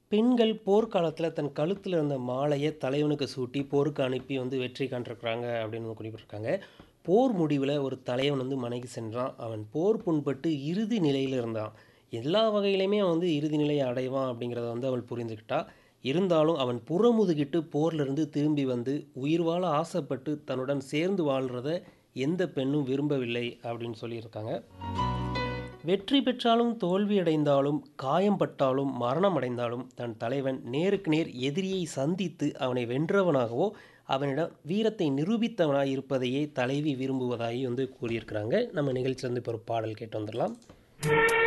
பெண்கள் போர்க்காலத்துல தன் கழுத்துல இருந்த மாலைய தலைவனுக்கு சூட்டி போருக்கு அனுப்பி வந்து வெற்றி கண்டிருக்கிறாங்க அப்படின்னு குறிப்பிட்டிருக்காங்க. போர் முடிவுல ஒரு தலைவன் வந்து மனைக்கு சென்றான். அவன் போர் புண்பட்டு இறுதி நிலையில இருந்தான். எல்லா வகையிலுமே அவன் வந்து இறுதி நிலைய அடைவான் அப்படிங்கிறத வந்து அவள் புரிந்துக்கிட்டா. இருந்தாலும் அவன் புறமுதுகிட்டு போர்லருந்து திரும்பி வந்து உயிர் வாழ ஆசைப்பட்டு தன்னுடன் சேர்ந்து வாழ்றத எந்த பெண்ணும் விரும்பவில்லை அப்படின்னு சொல்லியிருக்காங்க. வெற்றி பெற்றாலும், தோல்வி அடைந்தாலும், காயம் பட்டாலும், மரணம் அடைந்தாலும் தன் தலைவன் நேருக்கு நேர் எதிரியை சந்தித்து அவனை வென்றவனாகவோ, அவனிடம் வீரத்தை நிரூபித்தவனாய் இருப்பதையே தலைவி விரும்புவதாய் வந்து கூறியிருக்கிறாங்க. நம்ம நிகழ்ச்சியிலருந்து இப்போ ஒரு பாடல் கேட்டு வந்துரலாம்.